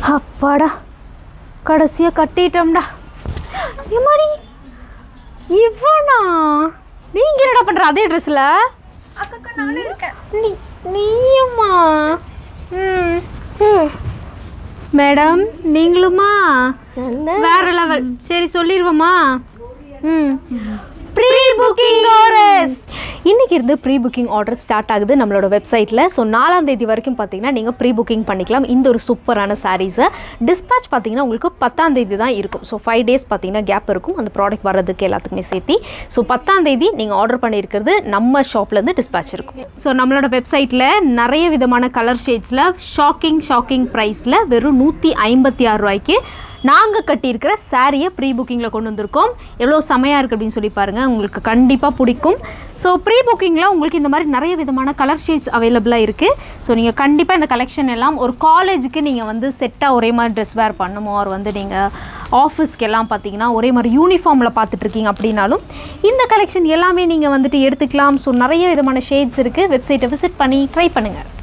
அப்பாடா கடைசியாக கட்டிட்டோம்டா எம்மாடி இவனா நீங்க என்னடா பண்ற அதே ட்ரெஸ்ல அக்கா நானும் இருக்கேன் நீ நீயுமா ம் ம். மேடம் நீங்களுமா வேற லெவல் சரி சொல்லிடுவோமா ம் ப்ரீ புக்கிங் ஆர்டர்ஸ் இன்னைக்கு இருந்து ப்ரீ புக்கிங் ஆர்டர் ஸ்டார்ட் ஆகுது நம்மளோட வெப்சைட்டில் ஸோ நாலாம் தேதி வரைக்கும் பார்த்தீங்கன்னா நீங்கள் ப்ரீ புக்கிங் பண்ணிக்கலாம் இந்த ஒரு சூப்பரான சாரீஸை டிஸ்பேச் பார்த்தீங்கன்னா உங்களுக்கு பத்தாம் தேதி தான் இருக்கும் ஸோ ஃபைவ் டேஸ் பார்த்தீங்கன்னா கேப் இருக்கும் அந்த ப்ராடக்ட் வர்றதுக்கு எல்லாத்துக்குமே சேர்த்து ஸோ பத்தாம் தேதி நீங்கள் ஆர்டர் பண்ணியிருக்கிறது நம்ம ஷாப்லேருந்து டிஸ்பேச் இருக்கும் ஸோ நம்மளோட வெப்சைட்டில் நிறைய விதமான கலர் ஷேட்ஸில் ஷாக்கிங் ஷாக்கிங் ப்ரைஸில் வெறும் நூற்றி ஐம்பத்தி ஆறு ரூபாய்க்கு நாங்கள் கட்டியிருக்கிற சாரியை ப்ரீ புக்கிங்கில் கொண்டு வந்திருக்கோம் எவ்வளோ செமையாக இருக்குது அப்படின்னு சொல்லி பாருங்கள் உங்களுக்கு கண்டிப்பாக பிடிக்கும் ஸோ ப்ரீ புக்கிங்கில் உங்களுக்கு இந்த மாதிரி நிறைய விதமான கலர் ஷேட்ஸ் அவைலபிளாக இருக்குது ஸோ நீங்கள் கண்டிப்பாக இந்த கலெக்ஷன் எல்லாம் ஒரு காலேஜுக்கு நீங்கள் வந்து செட்டாக ஒரே மாதிரி ட்ரெஸ் வேர் பண்ணுமோ ஒரு வந்து நீங்கள் ஆஃபீஸ்க்கு எல்லாம் பார்த்தீங்கன்னா ஒரே மாதிரி யூனிஃபார்மில் பார்த்துட்ருக்கீங்க அப்படின்னாலும் இந்த கலெக்ஷன் எல்லாமே நீங்கள் வந்துட்டு எடுத்துக்கலாம் ஸோ நிறைய விதமான ஷேட்ஸ் இருக்குது வெப்சைட்டை விசிட் பண்ணி ட்ரை பண்ணுங்கள்